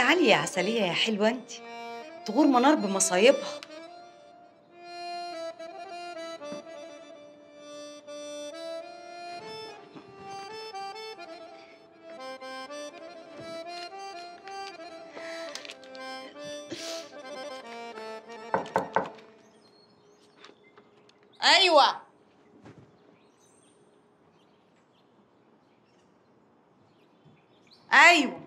تعالي يا عسلية يا حلوة انت تغور منار بمصايبها ايوه ايوه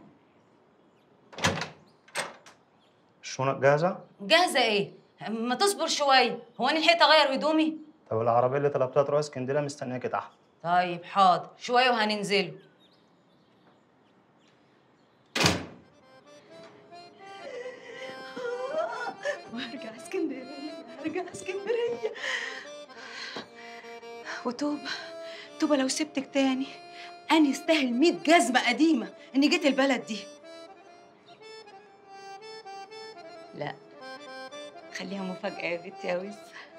الشنط جاهزة؟ جاهزه ايه ما تصبر شويه هو انا لحقت اغير هدومي طب العربية اللي طلبتها تروح اسكندرية مستنياكي تحت طيب حاضر شويه وهننزله وهرجع اسكندريه هرجع اسكندريه وتوبه توبه لو سبتك تاني انا يستاهل 100 جزمه قديمه اني جيت البلد دي لا خليها مفاجاه يا بنتي يا وز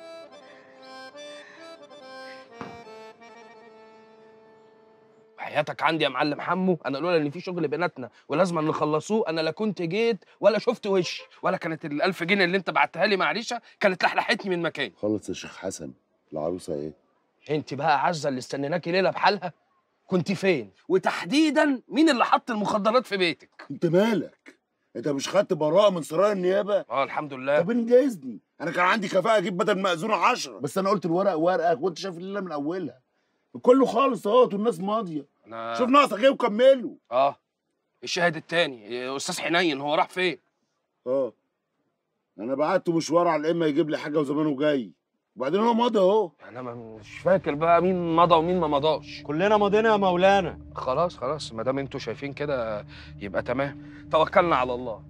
حياتك عندي يا معلم حمو انا لولا ان في شغل بيناتنا ولازم نخلصوه انا لا كنت جيت ولا شفت وشي ولا كانت ال1000 جنيه اللي انت بعتها لي مع ريشه كانت لحلحتني من مكاني خلص يا شيخ حسن العروسه ايه انت بقى عزه اللي استنيناكي ليله بحالها كنت فين وتحديدا مين اللي حط المخدرات في بيتك انت مالك انت مش خدت براءه من سرايا النيابه اه الحمد لله طب انجزني انا كان عندي كفاءه اجيب بدل مأذون 10 بس انا قلت الورق ورقه وانت شايف الليله من اولها كله خالص اهوت والناس ماضيه انا شوف ناقصك ايه وكمله اه الشاهد التاني استاذ حنين هو راح فين اه انا بعته مشوار على الامه يجيب لي حاجه وزمانه جاي وبعدين هو ماضي اهو انا ما- مش فاكر بقى مين مضى ومين ما مضاش كلنا مضينا يا مولانا خلاص خلاص ما دام انتوا شايفين كده يبقى تمام توكلنا على الله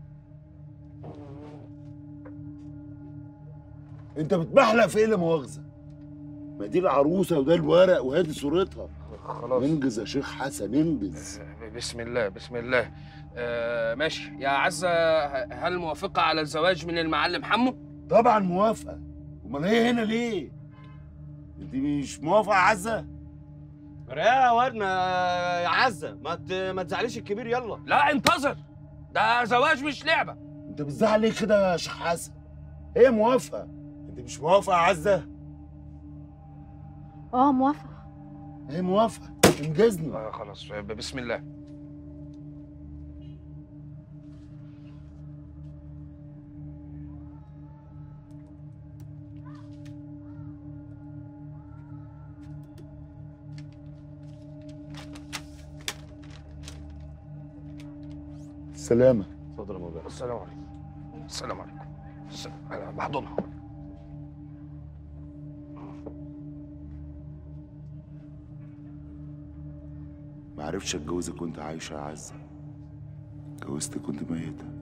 انت بتبحلق في ايه لا مؤاخذه ما دي العروسه وده الورق وهادي صورتها خلاص انجز يا شيخ حسن انجز بسم الله بسم الله آه ماشي يا عزة هل موافقة على الزواج من المعلم حمو؟ طبعا موافقه امال هي هنا ليه انت مش موافقه يا عزه يا ورنا يا عزه ما ت... ما تزعليش الكبير يلا لا انتظر ده زواج مش لعبة انت بتزعل ليه كده يا شيخ حسن هي موافقه انت مش موافقه يا عزه اه موافقة هي موافقه انجزني آه خلاص ب- بسم الله سلامه اتفضل يا مولانا السلام عليكم السلام عليكم السلام أنا بحضنها ما عرفتش اتجوزك وانت عايشه يا عزه اتجوزتك وانت ميته